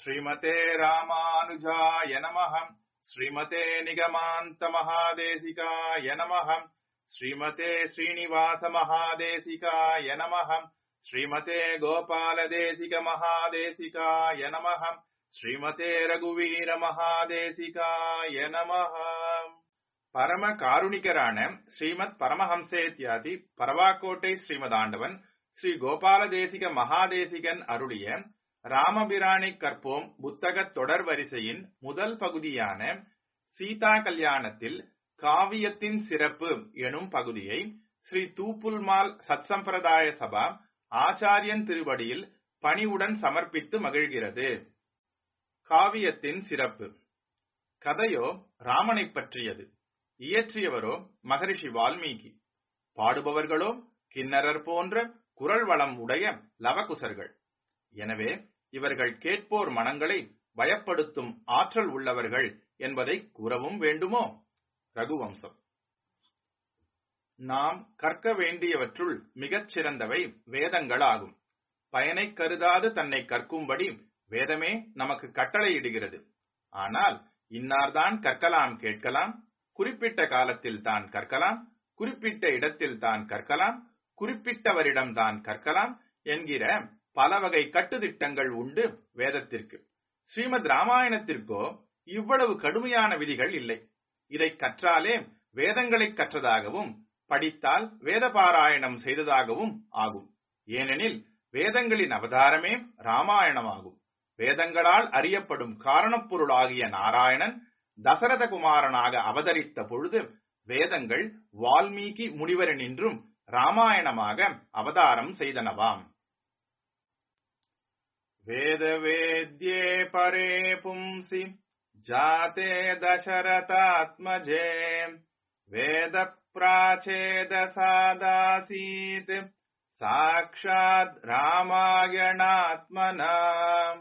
ஸ்ரீமதே ராமானுஜாய நமः ஸ்ரீமதே நிகமாந்த மகாதேசிகாய நமः ஸ்ரீமதே ஸ்ரீனிவாச மகாதேசிகாய நமः ஸ்ரீமதே கோபாலதேசிக மகாதேசிகாய நமः ஸ்ரீமதே ரகுவீர மகாதேசிகாய நமः பரம காருணிகரான ஸ்ரீமத் பரமஹம்சேத்யாதி பரவாக்கோட்டை ஸ்ரீமதாண்டவன் ஸ்ரீ கோபால தேசிக மகாதேசிகன் அருளிய ராமபிரானை கற்போம் புத்தக தொடர் வரிசையின் முதல் பகுதியான சீதா கல்யாணத்தில் காவியத்தின் சிறப்பு எனும் பகுதியை ஸ்ரீ தூப்புல்மால் சத்சம்பிரதாய சபா ஆச்சாரியன் திருவடியில் பணிவுடன் சமர்ப்பித்து மகிழ்கிறது காவியத்தின் சிறப்பு கதையோ ராமனை பற்றியது இயற்றியவரோ மகரிஷி வால்மீகி பாடுபவர்களோ கிண்ணறர் போன்ற குரல் வளம் உடைய லவகுசர்கள் எனவே இவர்கள் கேட்போர் மனங்களை பயப்படுத்தும் ஆற்றல் உள்ளவர்கள் என்பதை கூறவும் வேண்டுமோ ரகுவம்சம் நாம் கற்க வேண்டியவற்றுள் மிகச் சிறந்தவை வேதங்கள் ஆகும் பயனை கருதாது தன்னை கற்கும்படி வேதமே நமக்கு கட்டளையிடுகிறது ஆனால் இன்னார்தான் கற்கலாம் கேட்கலாம் குறிப்பிட்ட காலத்தில் தான் கற்கலாம் குறிப்பிட்ட இடத்தில் தான் கற்கலாம் குறிப்பிட்டவரிடம் தான் கற்கலாம் என்கிற பல வகை கட்டுத்திட்டங்கள் உண்டு வேதத்திற்கு ஸ்ரீமத் ராமாயணத்திற்கோ இவ்வளவு கடுமையான விதிகள் இல்லை இதை கற்றாலே வேதங்களை கற்றதாகவும் படித்தால் வேத பாராயணம் செய்ததாகவும் ஆகும் ஏனெனில் வேதங்களின் அவதாரமே ராமாயணமாகும் வேதங்களால் அறியப்படும் காரணப்பொருளாகிய நாராயணன் தசரத குமாரனாக அவதரித்த பொழுது வேதங்கள் வால்மீகி முனிவரனின்றும் ராமாயணமாக அவதாரம் செய்தனவாம் வேத வேத்யே பரே பும்சி ஜாதே தசரதாத்மஜே வேத பிராச்சேத சாதாசீத் சாட்சாத் ராமாயணாத்மனாம்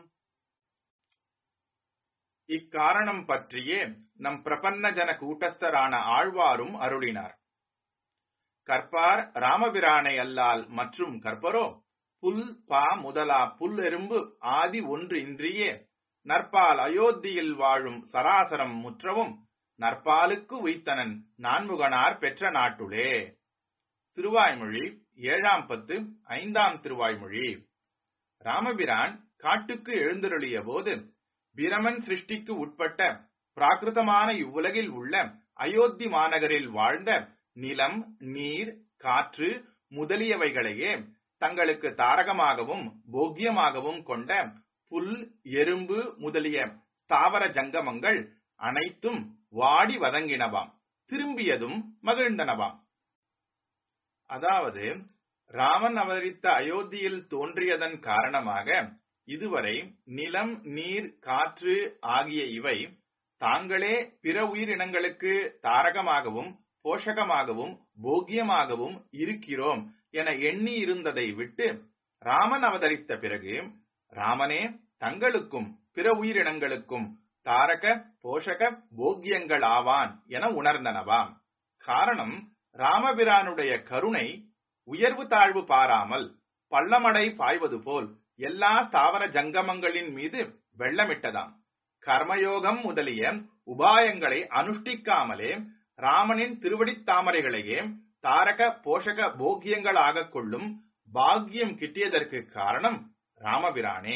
இக்காரணம் பற்றியே நம் பிரபன்ன ஜன கூட்டஸ்தரான ஆழ்வாரும் அருளினார் கற்பார் ராமபிரானை அல்லால் மற்றும் கற்பரோ புல் பா முதலா புல் எறும்பு ஆதி ஒன்று இன்றியே நற்பால் அயோத்தியில் வாழும் சராசரம் முற்றவும் நற்பாலுக்கு உய்த்தனன் நான்முகனார் பெற்ற நாட்டுளே திருவாய்மொழி ஏழாம் பத்து ஐந்தாம் திருவாய்மொழி ராமபிரான் காட்டுக்கு எழுந்தருளிய போது பிரமன் சிருஷ்டிக்கு உட்பட்ட பிராகிருதமான இவ்வுலகில் உள்ள அயோத்தி மாநகரில் வாழ்ந்த நிலம் நீர் காற்று முதலியவைகளையே தங்களுக்கு தாரகமாகவும் போக்கியமாகவும் கொண்ட புல் எறும்பு முதலிய தாவர ஜங்கமங்கள் அனைத்தும் வாடி வதங்கினவாம் திரும்பியதும் மகிழ்ந்தனவாம் அதாவது ராமன் அவதரித்த அயோத்தியில் தோன்றியதன் காரணமாக இதுவரை நிலம் நீர் காற்று ஆகிய இவை தாங்களே பிற உயிரினங்களுக்கு தாரகமாகவும் போஷகமாகவும் போக்கியமாகவும் இருக்கிறோம் என எண்ணி இருந்ததை விட்டு ராமன் அவதரித்த பிறகு ராமனே தங்களுக்கும் பிற உயிரினங்களுக்கும் தாரக போஷக போக்கியங்கள் ஆவான் என உணர்ந்தனவாம் காரணம் ராமபிரானுடைய கருணை உயர்வு தாழ்வு பாராமல் பள்ளமடை பாய்வது போல் எல்லா ஸ்தாவர ஜங்கமங்களின் மீது வெள்ளமிட்டதாம் கர்மயோகம் முதலிய உபாயங்களை அனுஷ்டிக்காமலே ராமனின் திருவடித் தாமரைகளையே தாரக போஷக போக்கியங்களாக கொள்ளும் பாக்கியம் கிட்டியதற்கு காரணம் ராமபிரானே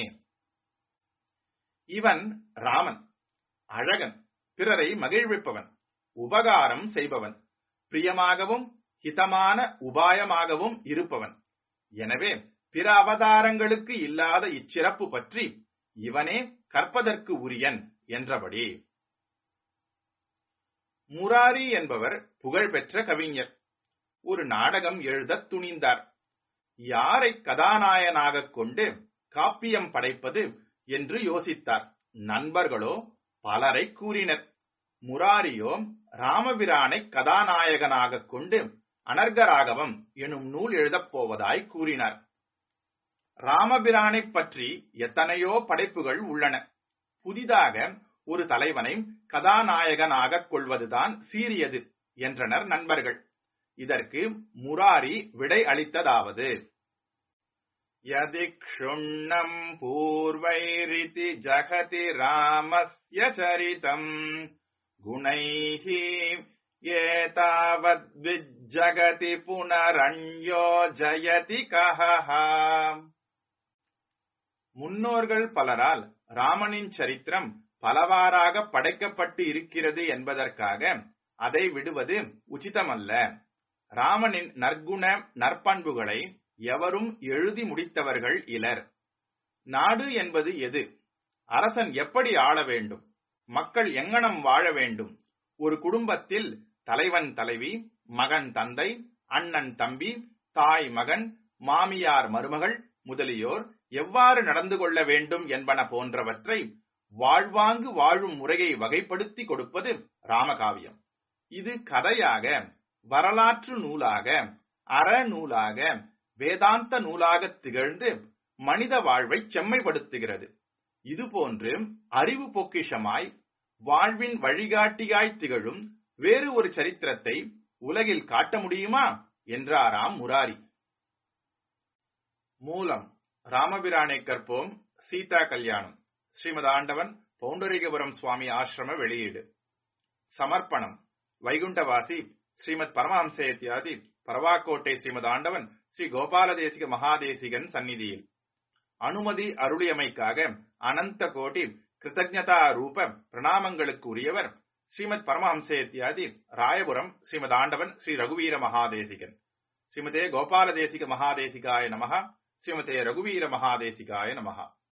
இவன் ராமன் அழகன் பிறரை மகிழ்விப்பவன் உபகாரம் செய்பவன் பிரியமாகவும் ஹிதமான உபாயமாகவும் இருப்பவன் எனவே பிற அவதாரங்களுக்கு இல்லாத இச்சிறப்பு பற்றி இவனே கற்பதற்கு உரியன் என்றபடி முராரி என்பவர் புகழ்பெற்ற கவிஞர் ஒரு நாடகம் எழுதத் துணிந்தார் யாரை கதாநாயகனாக கொண்டு காப்பியம் படைப்பது என்று யோசித்தார் நண்பர்களோ பலரை கூறினர் முராரியோ ராமபிரானை கதாநாயகனாக கொண்டு அனர்கராகவம் எனும் நூல் எழுதப் போவதாய் கூறினார் ராமபிரானை பற்றி எத்தனையோ படைப்புகள் உள்ளன புதிதாக ஒரு தலைவனை கதாநாயகனாக கொள்வதுதான் சீரியது என்றனர் நண்பர்கள் இதற்கு முராரி விடை அளித்ததாவது यदि क्षुण्णम् पूर्वैरिति जगति रामस्य चरितम् गुणैः एतावद्विज्जगति पुनरण्यो ஜயதி கஹஹ முன்னோர்கள் பலரால் ராமனின் சரித்திரம் பலவாறாக படைக்கப்பட்டு இருக்கிறது என்பதற்காக அதை விடுவது உச்சிதமல்ல ராமனின் நற்குண நற்பண்புகளை எவரும் எழுதி முடித்தவர்கள் இலர் நாடு என்பது எது அரசன் எப்படி ஆள வேண்டும் மக்கள் எங்கனம் வாழ வேண்டும் ஒரு குடும்பத்தில் தலைவன் தலைவி மகன் தந்தை அண்ணன் தம்பி தாய் மகன் மாமியார் மருமகள் முதலியோர் எவ்வாறு நடந்து கொள்ள வேண்டும் என்பன போன்றவற்றை வாழ்வாங்கு வாழும் முறையை வகைப்படுத்தி கொடுப்பது ராமகாவியம் இது கதையாக வரலாற்று நூலாக அறநூலாக வேதாந்த நூலாக திகழ்ந்து மனித வாழ்வை செம்மைப்படுத்துகிறது இதுபோன்று அறிவு பொக்கிஷமாய் வாழ்வின் வழிகாட்டியாய் திகழும் வேறு ஒரு சரித்திரத்தை உலகில் காட்ட முடியுமா என்றாராம் முராரி மூலம் ராமபிரானை கற்போம் சீதா கல்யாணம் ஸ்ரீமத் ஆண்டவன் பௌண்டரிகபுரம் சுவாமி ஆசிரம வெளியீடு சமர்ப்பணம் வைகுண்டவாசி ஸ்ரீமத் பரமஹம்சேத்யாதி பரவாக்கோட்டை ஸ்ரீமத் ஆண்டவன் ஸ்ரீ கோபாலதேசிக மகாதேசிகன் சந்நிதியில் அனுமதி அருளியமைக்காக அனந்த கோடி கிருத்தஜதா ரூப பிரணாமங்களுக்கு உரியவர் ஸ்ரீமத் பரமஹம்சேத்யாதி ராயபுரம் ஸ்ரீமத் ஆண்டவன் ஸ்ரீ ரகுவீர மகாதேசிகன் ஸ்ரீமதே கோபாலதேசிக மகாதேசிகாய நமக ஸ்ரீமதே ரகுவீர மகாதேசிகாய நமகா